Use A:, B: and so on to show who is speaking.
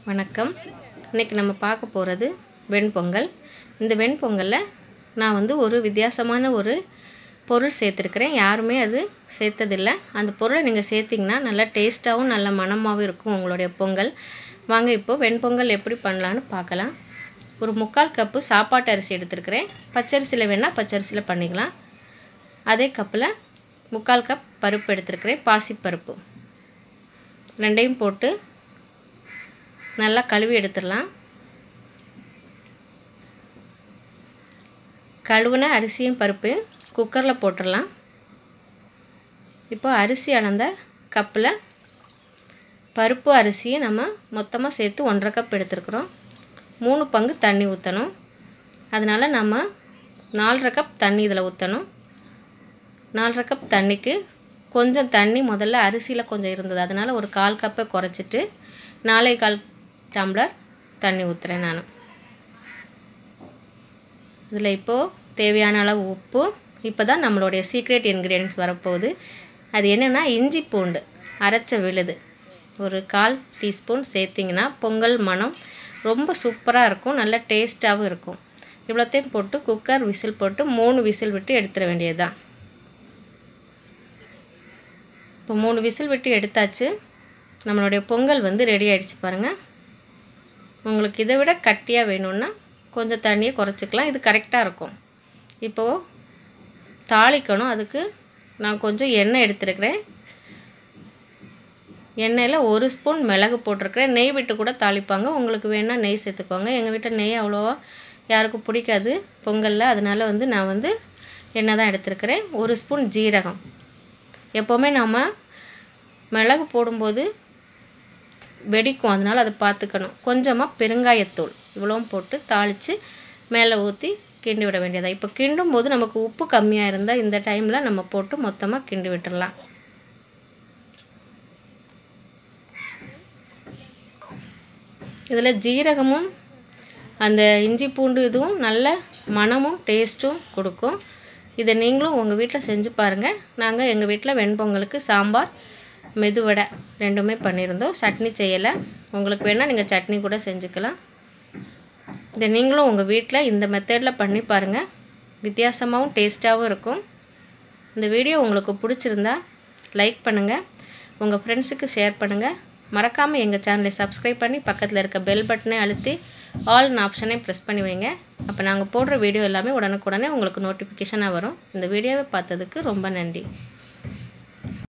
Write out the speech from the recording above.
A: வணக்கம் இன்றைக்கி நம்ம பார்க்க போகிறது வெண்பொங்கல் இந்த வெண்பொங்கலில் நான் வந்து ஒரு வித்தியாசமான ஒரு பொருள் சேர்த்துருக்கிறேன் யாருமே அது சேர்த்ததில்லை அந்த பொருளை நீங்கள் சேர்த்திங்கன்னா நல்லா டேஸ்ட்டாகவும் நல்ல மணமாகவும் இருக்கும் உங்களுடைய பொங்கல் வாங்க இப்போது வெண்பொங்கல் எப்படி பண்ணலான்னு பார்க்கலாம் ஒரு முக்கால் கப்பு சாப்பாட்டு அரிசி எடுத்துருக்கிறேன் பச்சரிசியில் வேணால் பச்சரிசியில் பண்ணிக்கலாம் அதே கப்பில் முக்கால் கப் பருப்பு எடுத்துருக்கிறேன் பாசிப்பருப்பு ரெண்டையும் போட்டு நல்லா கழுவி எடுத்துடலாம் கழுவுன அரிசியும் பருப்பையும் குக்கரில் போட்டுடலாம் இப்போ அரிசி அளந்த கப்பில் பருப்பு அரிசியும் நம்ம மொத்தமாக சேர்த்து ஒன்றரை கப் எடுத்துருக்குறோம் மூணு பங்கு தண்ணி ஊற்றணும் அதனால் நம்ம நாலரை கப் தண்ணி இதில் ஊற்றணும் நாலரை கப் தண்ணிக்கு கொஞ்சம் தண்ணி முதல்ல அரிசியில் கொஞ்சம் இருந்தது அதனால் ஒரு கால் கப்பை குறைச்சிட்டு நாலே கால் டம்ளர் தண்ணி ஊற்றுறேன் நான் இதில் இப்போது தேவையான அளவு உப்பு இப்போ தான் நம்மளுடைய சீக்ரெட் இன்க்ரீடியன்ஸ் வரப்போகுது அது என்னென்னா இஞ்சி பூண்டு அரைச்ச விழுது ஒரு கால் டீஸ்பூன் சேர்த்திங்கன்னா பொங்கல் மனம் ரொம்ப சூப்பராக இருக்கும் நல்ல டேஸ்ட்டாகவும் இருக்கும் இவ்வளோத்தையும் போட்டு குக்கர் விசில் போட்டு மூணு விசில் விட்டு எடுத்துட வேண்டியது தான் இப்போ மூணு விசில் விட்டு எடுத்தாச்சு நம்மளுடைய பொங்கல் வந்து ரெடி ஆகிடுச்சு பாருங்கள் உங்களுக்கு இதை விட கட்டியாக வேணும்னா கொஞ்சம் தண்ணியை குறைச்சிக்கலாம் இது கரெக்டாக இருக்கும் இப்போது தாளிக்கணும் அதுக்கு நான் கொஞ்சம் எண்ணெய் எடுத்துருக்கிறேன் எண்ணெயில் ஒரு ஸ்பூன் மிளகு போட்டிருக்கிறேன் நெய் விட்டு கூட தாளிப்பாங்க உங்களுக்கு வேணால் நெய் சேர்த்துக்கோங்க எங்கள் வீட்டில் நெய் அவ்வளோவா யாருக்கும் பிடிக்காது பொங்கலில் அதனால் வந்து நான் வந்து எண்ணெய் தான் எடுத்துருக்கிறேன் ஒரு ஸ்பூன் ஜீரகம் எப்போவுமே நம்ம மிளகு போடும்போது வெடிக்கும் அதனால் அதை பார்த்துக்கணும் கொஞ்சமாக பெருங்காயத்தூள் இவ்வளோவும் போட்டு தாளித்து மேலே ஊற்றி கிண்டி விட வேண்டியதாக இப்போ கிண்டும் போது நமக்கு உப்பு கம்மியாக இருந்தால் இந்த டைமில் நம்ம போட்டு மொத்தமாக கிண்டி விட்டுடலாம் இதில் ஜீரகமும் அந்த இஞ்சி பூண்டு இதுவும் நல்ல மணமும் டேஸ்ட்டும் கொடுக்கும் இதை நீங்களும் உங்கள் வீட்டில் செஞ்சு பாருங்கள் நாங்கள் எங்கள் வீட்டில் வெண்பொங்கலுக்கு சாம்பார் மெதுவடை ரெண்டுமே பண்ணியிருந்தோம் சட்னி செய்யலை உங்களுக்கு வேணால் நீங்கள் சட்னி கூட செஞ்சுக்கலாம் இதை நீங்களும் உங்கள் வீட்டில் இந்த மெத்தடில் பண்ணி பாருங்கள் வித்தியாசமாகவும் டேஸ்ட்டாகவும் இருக்கும் இந்த வீடியோ உங்களுக்கு பிடிச்சிருந்தா லைக் பண்ணுங்கள் உங்கள் ஃப்ரெண்ட்ஸுக்கு ஷேர் பண்ணுங்கள் மறக்காமல் எங்கள் சேனலை சப்ஸ்கிரைப் பண்ணி பக்கத்தில் இருக்க பெல் பட்டனை அழுத்தி ஆல்னு ஆப்ஷனை ப்ரெஸ் பண்ணி வைங்க அப்போ நாங்கள் போடுற வீடியோ எல்லாமே உடனுக்குடனே உங்களுக்கு நோட்டிஃபிகேஷனாக வரும் இந்த வீடியோவை பார்த்ததுக்கு ரொம்ப நன்றி